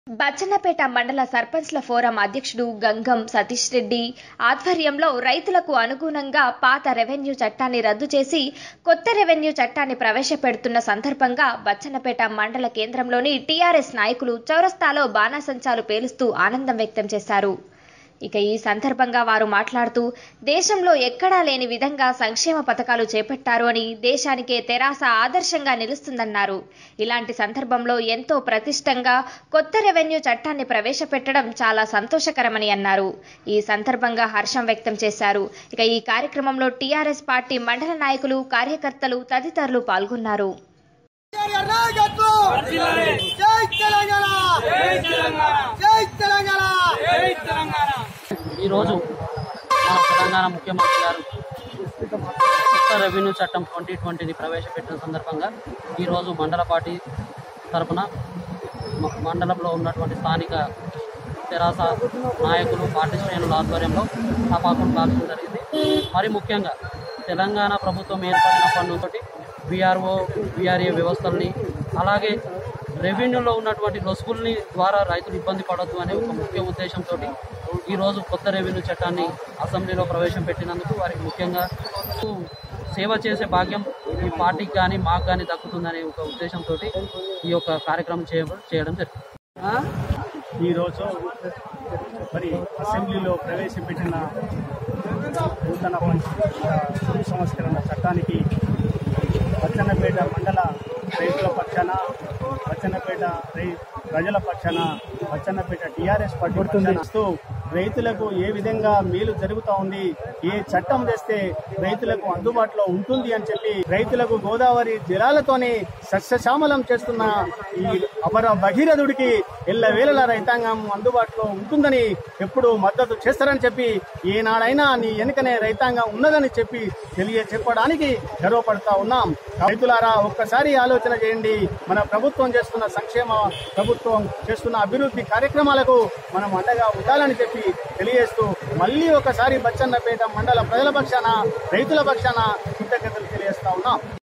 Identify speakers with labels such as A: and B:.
A: బచ్చన్నపేట మండల సర్పంచ్ల ఫోరం అధ్యక్షుడు గంగం సతీష్ రెడ్డి ఆధ్వర్యంలో రైతులకు అనుగుణంగా పాత రెవెన్యూ చట్టాన్ని రద్దు చేసి కొత్త రెవెన్యూ చట్టాన్ని ప్రవేశపెడుతున్న సందర్భంగా బచ్చన్నపేట మండల కేంద్రంలోని టీఆర్ఎస్ నాయకులు చౌరస్తాలో బాణాసంచాలు పేలుస్తూ ఆనందం వ్యక్తం చేశారు ఇక ఈ సందర్భంగా వారు మాట్లాడుతూ దేశంలో ఎక్కడా లేని విధంగా సంక్షేమ పథకాలు చేపట్టారు అని దేశానికే తెరాస ఆదర్శంగా నిలుస్తుందన్నారు ఇలాంటి సందర్భంలో ఎంతో ప్రతిష్టంగా కొత్త రెవెన్యూ చట్టాన్ని ప్రవేశపెట్టడం చాలా సంతోషకరమని అన్నారు ఈ సందర్భంగా హర్షం వ్యక్తం చేశారు ఇక ఈ కార్యక్రమంలో టీఆర్ఎస్ పార్టీ మండల నాయకులు కార్యకర్తలు తదితరులు పాల్గొన్నారు
B: కేసీఆర్ నాయకత్వం జై తెలంగాణ జై తెలంగాణ
C: ఈరోజు మన తెలంగాణ ముఖ్యమంత్రి గారు కొత్త రెవెన్యూ చట్టం ట్వంటీ ట్వంటీని ప్రవేశపెట్టిన సందర్భంగా ఈరోజు మండల పార్టీ తరపున మ- మండలంలో ఉన్నటువంటి స్థానిక తెరాస నాయకులు పార్టీ శ్రేణుల ఆధ్వర్యంలో తపాకులు కాల్చడం జరిగింది మరి ముఖ్యంగా తెలంగాణ ప్రభుత్వం ఏర్పడినప్పటి నుండి బీఆర్ఓ బీఆర్ఏ వ్యవస్థల్ని అలాగే రెవెన్యూలో ఉన్నటువంటి లొసుగుల్ని ద్వారా రైతులు ఇబ్బంది పడొద్దు అనే ఒక ముఖ్య ఉద్దేశంతో ఈరోజు కొత్త రెవెన్యూ చట్టాన్ని అసెంబ్లీలో ప్రవేశపెట్టినందుకు వారికి ముఖ్యంగా సేవ చేసే భాగ్యం ఈ పార్టీకి కానీ మాకు కానీ దక్కుతుందనే ఒక ఉద్దేశంతో ఈ యొక్క కార్యక్రమం చేయ చేయడం జరిగింది
D: ఈరోజు మరి అసెంబ్లీలో ప్రవేశపెట్టిన నూతన పంచాయతీ భూ సంస్కరణ చట్టానికి బచ్చన్నపేట మండల రైతుల పక్షాన బచ్చన్నపేట రై ప్రజల పక్షాన బచ్చన్నపేట టీఆర్ఎస్ పార్టీ పక్షాన ఇస్తూ రైతులకు ఏ విధంగా మేలు జరుగుతా ఉంది ఏ చట్టం తెస్తే రైతులకు అందుబాటులో ఉంటుంది అని చెప్పి రైతులకు గోదావరి జలాలతోనే సస్యశ్యామలం చేస్తున్న ఈ అపర భగీరథుడికి ఎల్లవేళలా రైతాంగం అందుబాటులో ఉంటుందని ఎప్పుడు మద్దతు చేస్తారని చెప్పి ఏనాడైనా నీ వెనుకనే రైతాంగం ఉన్నదని చెప్పి తెలియ చెప్పడానికి గర్వపడతా ఉన్నాం రైతులారా ఒక్కసారి ఆలోచన చేయండి మన ప్రభుత్వం చేస్తున్న సంక్షేమ ప్రభుత్వం చేస్తున్న అభివృద్ధి కార్యక్రమాలకు మనం అండగా ఉండాలని చెప్పి తెలియజేస్తూ మళ్ళీ ఒకసారి బచ్చన్నపేట మండల ప్రజల పక్షాన రైతుల పక్షాన కృతజ్ఞతలు తెలియజేస్తా ఉన్నాం